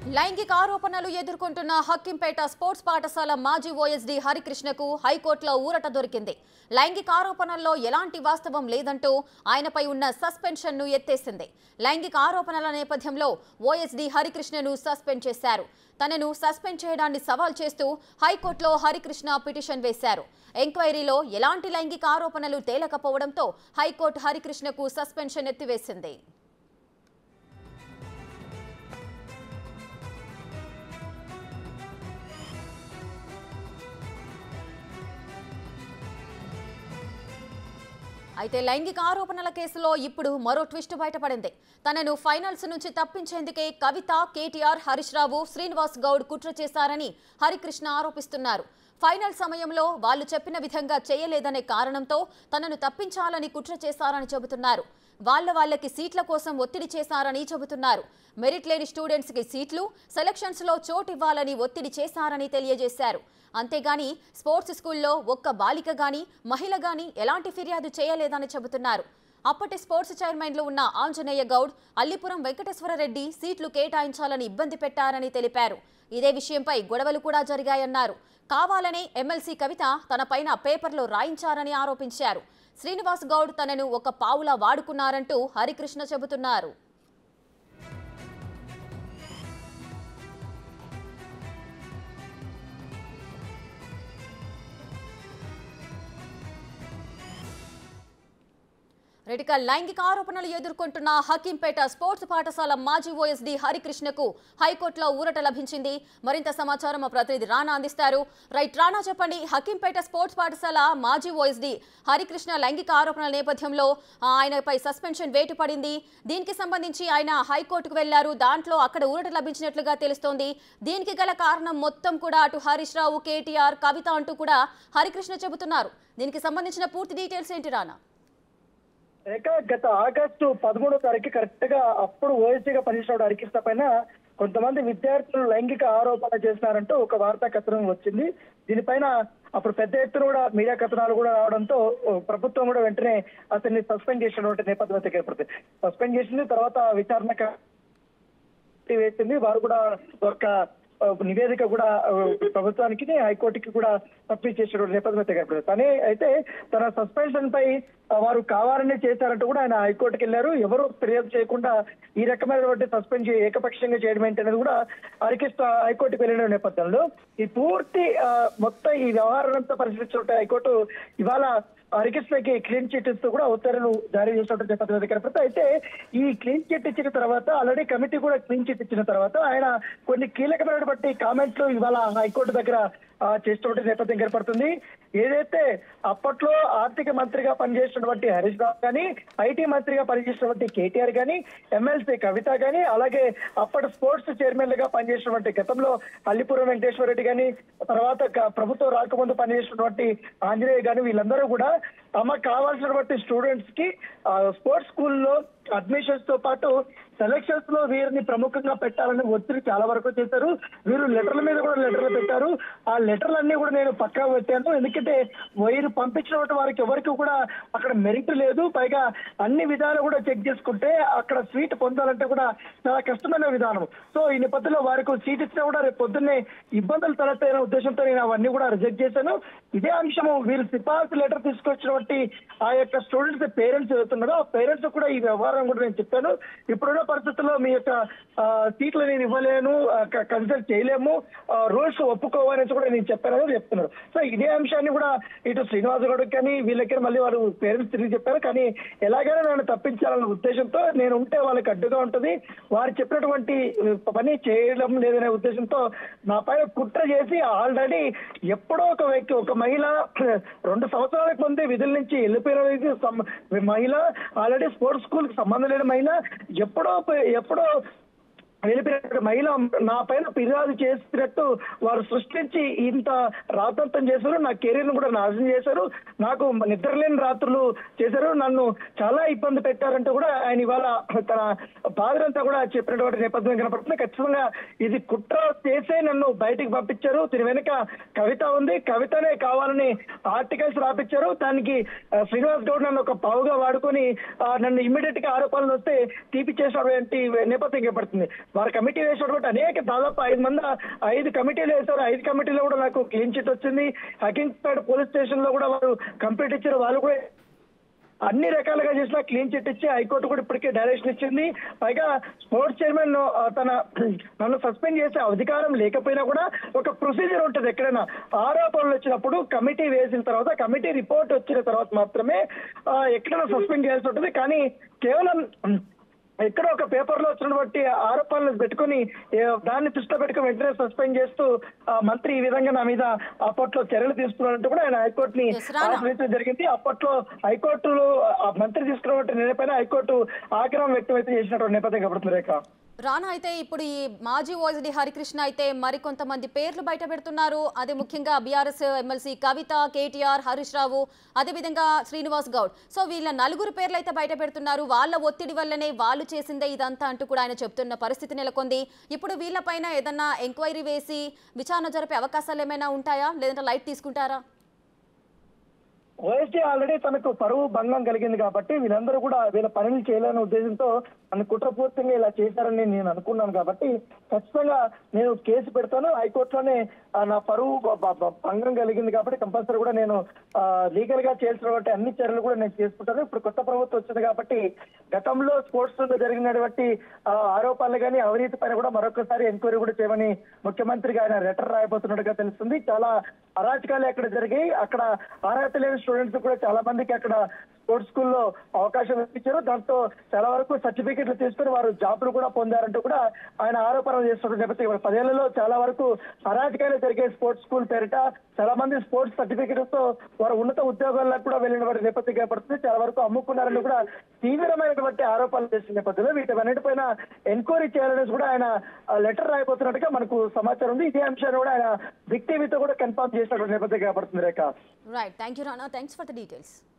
లైంగిక ఆరోపణలు ఎదుర్కొంటున్న హక్కింపేట స్పోర్ట్స్ పాఠశాల మాజీ ఓఎస్డీ హరికృష్ణకు హైకోర్టులో ఊరట దొరికింది లైంగిక ఆరోపణల్లో ఎలాంటి వాస్తవం లేదంటూ ఆయనపై ఉన్న సస్పెన్షన్ను ఎత్తేసింది లైంగిక ఆరోపణల నేపథ్యంలో ఓఎస్డీ హరికృష్ణను సస్పెండ్ చేశారు తనను సస్పెండ్ చేయడాన్ని సవాల్ చేస్తూ హైకోర్టులో హరికృష్ణ పిటిషన్ వేశారు ఎంక్వైరీలో ఎలాంటి లైంగిక ఆరోపణలు తేలకపోవడంతో హైకోర్టు హరికృష్ణకు సస్పెన్షన్ ఎత్తివేసింది అయితే లైంగిక ఆరోపణల కేసులో ఇప్పుడు మరో ట్విస్ట్ బయటపడింది తనను ఫైనల్స్ నుంచి తప్పించేందుకే కవిత కేటీఆర్ హరీష్ రావు శ్రీనివాస్ గౌడ్ కుట్ర చేశారని హరికృష్ణ ఆరోపిస్తున్నారు ఫైనల్ సమయంలో వాళ్ళు చెప్పిన విధంగా చేయలేదనే కారణంతో తనను తప్పించాలని కుట్ర చేశారని చెబుతున్నారు వాళ్ళ వాళ్ళకి సీట్ల కోసం ఒత్తిడి చేశారని చెబుతున్నారు మెరిట్ లేని స్టూడెంట్స్ కి సీట్లు సెలక్షన్స్ లో చోటు ఇవ్వాలని ఒత్తిడి చేశారని తెలియజేశారు అంతేగాని స్పోర్ట్స్ స్కూల్లో ఒక్క బాలిక గాని మహిళ గాని ఎలాంటి ఫిర్యాదు చేయలేదని చెబుతున్నారు అప్పటి స్పోర్ట్స్ చైర్మన్లు ఉన్న ఆంజనేయ గౌడ్ అల్లిపురం వెంకటేశ్వరరెడ్డి సీట్లు కేటాయించాలని ఇబ్బంది పెట్టారని తెలిపారు ఇదే విషయంపై గొడవలు కూడా జరిగాయన్నారు కావాలనే ఎమ్మెల్సీ కవిత తన పైన పేపర్లో రాయించారని ఆరోపించారు శ్రీనివాస్ గౌడ్ తనను ఒక పావులా వాడుకున్నారంటూ హరికృష్ణ చెబుతున్నారు రెటిక లైంగిక ఆరోపణలు ఎదుర్కొంటున్న హకీంపేట స్పోర్ట్స్ పాఠశాల మాజీ ఓఎస్డీ హరికృష్ణకు హైకోర్టులో ఊరట లభించింది మరింత సమాచారం మా ప్రతినిధి రానా అందిస్తారు రైట్ రానా చెప్పండి హకీంపేట స్పోర్ట్స్ పాఠశాల మాజీ ఓఎస్డీ హరికృష్ణ లైంగిక ఆరోపణల నేపథ్యంలో ఆ, ఆయనపై సస్పెన్షన్ వేటు పడింది దీనికి సంబంధించి ఆయన హైకోర్టుకు వెళ్లారు దాంట్లో అక్కడ ఊరట లభించినట్లుగా తెలుస్తోంది దీనికి గల కారణం మొత్తం కూడా అటు హరీష్ రావు కేటీఆర్ కవిత అంటూ కూడా హరికృష్ణ చెబుతున్నారు దీనికి సంబంధించిన పూర్తి డీటెయిల్స్ ఏంటి రానా రేఖ గత ఆగస్టు పదమూడో తారీఖు కరెక్ట్ గా అప్పుడు ఓఎస్సీగా పనిచేసిన హరికృష్ణ పైన కొంతమంది విద్యార్థులు లైంగిక ఆరోపణ చేసినారంటూ ఒక వార్తా కథనం వచ్చింది దీనిపైన అప్పుడు పెద్ద ఎత్తున కూడా మీడియా కథనాలు కూడా రావడంతో ఓ, ప్రభుత్వం కూడా వెంటనే అతన్ని సస్పెండ్ చేసినటువంటి నేపథ్యం అయితే ఏర్పడుతుంది సస్పెండ్ చేసింది తర్వాత విచారణ కమిటీ వేసింది వారు కూడా ఒక ఆ, నివేదిక కూడా ఆ, ప్రభుత్వానికి హైకోర్టుకి కూడా పంపించేసిన నేపథ్యం అయితే కనపడుతుంది తనే అయితే తన సస్పెన్షన్ పై ఆ, వారు కావాలనే చేశారంటూ కూడా ఆయన హైకోర్టుకి వెళ్ళారు ఎవరు ఫిర్యాదు చేయకుండా ఈ రకమైనటువంటి సస్పెండ్ చే- ఏకపక్షంగా చేయడం ఏంటి అనేది కూడా హరికృష్ణ హైకోర్టుకి వెళ్ళిన నేపథ్యంలో ఈ పూర్తి ఆ, మొత్తం ఈ వ్యవహారం అంతా పరిశీలించిన హైకోర్టు ఇవాళ హరికృష్ణకి క్లీన్ చిట్ ఇస్తూ కూడా ఉత్తర్వులు జారీ చేసినటువంటి నేపథ్యం అయితే కనపడుతుంది అయితే ఈ క్లీన్ చిట్ ఇచ్చిన తర్వాత ఆల్రెడీ కమిటీ కూడా క్లీన్ చిట్ ఇచ్చిన తర్వాత ఆయన కొన్ని కీలకమైనటువంటి కామెంట్లు ఇవాళ హైకోర్టు దగ్గర ఆ, చేసినటువంటి నేపథ్యం కనపడుతుంది ఏదైతే అప్పట్లో ఆర్థిక మంత్రిగా పనిచేసినటువంటి హరీష్ రావు కానీ ఐటీ మంత్రిగా పనిచేసినటువంటి కేటీఆర్ కానీ ఎమ్మెల్సీ కవిత కానీ అలాగే అప్పటి స్పోర్ట్స్ చైర్మన్లుగా పనిచేసినటువంటి గతంలో అల్లిపురం వెంకటేశ్వర రెడ్డి కానీ తర్వాత క- ప్రభుత్వం రాకముందు పనిచేసినటువంటి ఆంజనేయ కానీ వీళ్ళందరూ కూడా తమకు కావాల్సినటువంటి స్టూడెంట్స్ కి ఆ, స్పోర్ట్స్ స్కూల్లో అడ్మిషన్స్ తో పాటు సెలక్షన్స్ లో వీరిని ప్రముఖంగా పెట్టాలని ఒత్తిడి చాలా వరకు చేశారు వీరు లెటర్ల మీద కూడా లెటర్లు పెట్టారు ఆ లెటర్లన్నీ కూడా నేను పక్కా పెట్టాను ఎందుకంటే వీరు పంపించిన వారికి ఎవరికి కూడా అక్కడ మెరిట్ లేదు పైగా అన్ని విధాలు కూడా చెక్ చేసుకుంటే అక్కడ సీట్ పొందాలంటే కూడా చాలా కష్టమైన విధానం సో ఈ నేపథ్యంలో వారికి సీట్ ఇచ్చినా కూడా రేపు పొద్దున్నే ఇబ్బందులు తలెత్తాయనే ఉద్దేశంతో నేను అవన్నీ కూడా రిజెక్ట్ చేశాను ఇదే అంశము వీరు సిఫార్సు లెటర్ తీసుకొచ్చినటువంటి ఆ యొక్క స్టూడెంట్స్ పేరెంట్స్ చదువుతున్నారో ఆ పేరెంట్స్ కూడా ఈ వ్యవహారం కూడా నేను చెప్పాను ఇప్పుడున్న పరిస్థితుల్లో మీ యొక్క ఆ, సీట్లు నేను ఇవ్వలేను కన్సల్ట్ చేయలేము రూల్స్ ఒప్పుకోవాలని కూడా నేను చెప్పానని చెప్తున్నారు సో ఇదే అంశాన్ని కూడా ఇటు శ్రీనివాస్ గౌడ్ కానీ వీళ్ళకి మళ్ళీ వారు పేరెంట్స్ తిరిగి చెప్పారు కానీ ఎలాగైనా నన్ను తప్పించాలన్న ఉద్దేశంతో నేను ఉంటే వాళ్ళకి అడ్డుగా ఉంటుంది వారు చెప్పినటువంటి పని చేయడం లేదనే ఉద్దేశంతో నా పైన కుట్ర చేసి ఆల్రెడీ ఎప్పుడో ఒక వ్యక్తి ఒక మహిళ రెండు సంవత్సరాలకు ముందే విధుల నుంచి వెళ్ళిపోయిన వ్యక్తి సం- మహిళ ఆల్రెడీ స్పోర్ట్స్ స్కూల్ కి సంబంధం లేని మహిళ ఎప్పుడో ఎప్పుడో వెళ్ళిపోయిన మహిళ నా పైన ఫిర్యాదు చేసినట్టు వారు సృష్టించి ఇంత రాతంతం చేశారు నా కెరీర్ ను కూడా నాశనం చేశారు నాకు నిద్రలేని రాత్రులు చేశారు నన్ను చాలా ఇబ్బంది పెట్టారంటూ కూడా ఆయన ఇవాళ తన బాధలంతా కూడా చెప్పినటువంటి నేపథ్యం కనపడుతుంది ఖచ్చితంగా ఇది కుట్ర చేసే నన్ను బయటికి పంపించారు దీని వెనుక కవిత ఉంది కవితనే కావాలని ఆర్టికల్స్ రాపించారు దానికి ఆ, శ్రీనివాస్ గౌడ్ నన్ను ఒక పావుగా వాడుకొని ఆ, నన్ను ఇమ్మీడియట్ గా ఆరోపణలు వస్తే తీపిచ్చేసినటువంటి నేపథ్యం కనపడుతుంది వారి కమిటీ వేసినటువంటి అనేక దాదాపు ఐదు మంది ఐదు కమిటీలు వేశారు ఐదు కమిటీలో కూడా నాకు క్లీన్ చిట్ వచ్చింది హకింగ్పేట పోలీస్ స్టేషన్ లో కూడా వారు కంప్లీట్ ఇచ్చారు వాళ్ళు కూడా అన్ని రకాలుగా చేసిన క్లీన్ చిట్ ఇచ్చి హైకోర్టు కూడా ఇప్పటికే డైరెక్షన్ ఇచ్చింది పైగా స్పోర్ట్స్ చైర్మన్ ఆ, తన నన్ను సస్పెండ్ చేసే అధికారం లేకపోయినా కూడా ఒక ప్రొసీజర్ ఉంటుంది ఎక్కడైనా ఆరోపణలు వచ్చినప్పుడు కమిటీ వేసిన తర్వాత కమిటీ రిపోర్ట్ వచ్చిన తర్వాత మాత్రమే ఆ, ఎక్కడైనా సస్పెండ్ చేయాల్సి ఉంటుంది కానీ కేవలం ఎక్కడ ఒక పేపర్ లో వచ్చినటువంటి ఆరోపణలు పెట్టుకుని ఏ, దాన్ని దృష్టిలో పెట్టుకుని వెంటనే సస్పెండ్ చేస్తూ ఆ, మంత్రి ఈ విధంగా నా మీద అప్పట్లో చర్యలు తీసుకున్నట్టు కూడా ఆయన హైకోర్టుని Yes, Rana. ఆశ్రయించడం జరిగింది అప్పట్లో హైకోర్టులో ఆ మంత్రి తీసుకున్నటువంటి నేపథ్యంలో హైకోర్టు ఆగ్రహం వ్యక్తమైతే చేసినటువంటి నేపథ్యం కనబడుతుంది రేఖ రానా అయితే ఇప్పుడు ఈ మాజీ ఓఎస్డి హరికృష్ణ అయితే మరికొంతమంది పేర్లు బయట పెడుతున్నారు అదే ముఖ్యంగా BRS MLC Kavitha KTR Harish Rao అదేవిధంగా శ్రీనివాస్ గౌడ్ సో వీళ్ళ నలుగురు పేర్లు అయితే బయట పెడుతున్నారు వాళ్ళ ఒత్తిడి వల్లనే వాళ్ళు చేసిందే ఇదంతా అంటూ కూడా ఆయన చెప్తున్న పరిస్థితి నెలకొంది ఇప్పుడు వీళ్ళపైన ఏదన్నా ఎంక్వైరీ వేసి విచారణ జరిపే అవకాశాలు ఏమైనా ఉంటాయా లేదంటే లైట్ తీసుకుంటారా ఓఎస్టీ ఆల్రెడీ తనకు పరువు భంగం కలిగింది కాబట్టి వీళ్ళందరూ కూడా వీళ్ళ పనులు చేయాలనే ఉద్దేశంతో నన్ను కుట్రపూర్తిగా ఇలా చేశారని నేను అనుకున్నాను కాబట్టి ఖచ్చితంగా నేను కేసు పెడతాను హైకోర్టులోనే ఆ, నా పరువు బ- బ- బ- భంగం కలిగింది కాబట్టి కంపల్సరీ కూడా నేను లీగల్ గా చేయాల్సినటువంటి అన్ని చర్యలు కూడా నేను చేసుకుంటాను ఇప్పుడు కొత్త ప్రభుత్వం వచ్చింది కాబట్టి గతంలో స్పోర్ట్స్ లో జరిగినటువంటి ఆ, ఆరోపణలు కానీ అవినీతి పైన కూడా మరొకసారి ఎంక్వైరీ కూడా చేయమని ముఖ్యమంత్రికి ఆయన లెటర్ రాయబోతున్నట్టుగా తెలుస్తుంది చాలా అరాచకాలు అక్కడ జరిగాయి అక్కడ అర్హత లేని స్టూడెంట్స్ కూడా చాలా మందికి అక్కడ స్పోర్ట్స్ స్కూల్లో అవకాశం ఇప్పించారు దాంతో చాలా వరకు సర్టిఫికెట్లు తీసుకుని వారు జాబ్లు కూడా పొందారంటూ కూడా ఆయన ఆరోపణలు చేస్తున్న నేపథ్యం ఇప్పుడు పదేళ్లలో చాలా వరకు అరాజకాలు జరిగే స్పోర్ట్స్ స్కూల్ పేరిట చాలా మంది స్పోర్ట్స్ సర్టిఫికెట్స్ తో వారు ఉన్నత ఉద్యోగాలకు కూడా వెళ్ళిన వారి నేపథ్యం ఏర్పడుతుంది చాలా వరకు అమ్ముకున్నారని కూడా తీవ్రమైనటువంటి ఆరోపణలు చేసిన నేపథ్యంలో వీటన్నిటిపైన ఎంక్వైరీ చేయాలనేసి కూడా ఆయన లెటర్ రాయబోతున్నట్టుగా మనకు సమాచారం ఉంది ఇదే అంశాన్ని కూడా ఆయన బిగ్ టీవీతో కూడా కన్ఫర్మ్ చేసినటువంటి నేపథ్యం ఏర్పడుతుంది Rekha right thank you Rana thanks for the details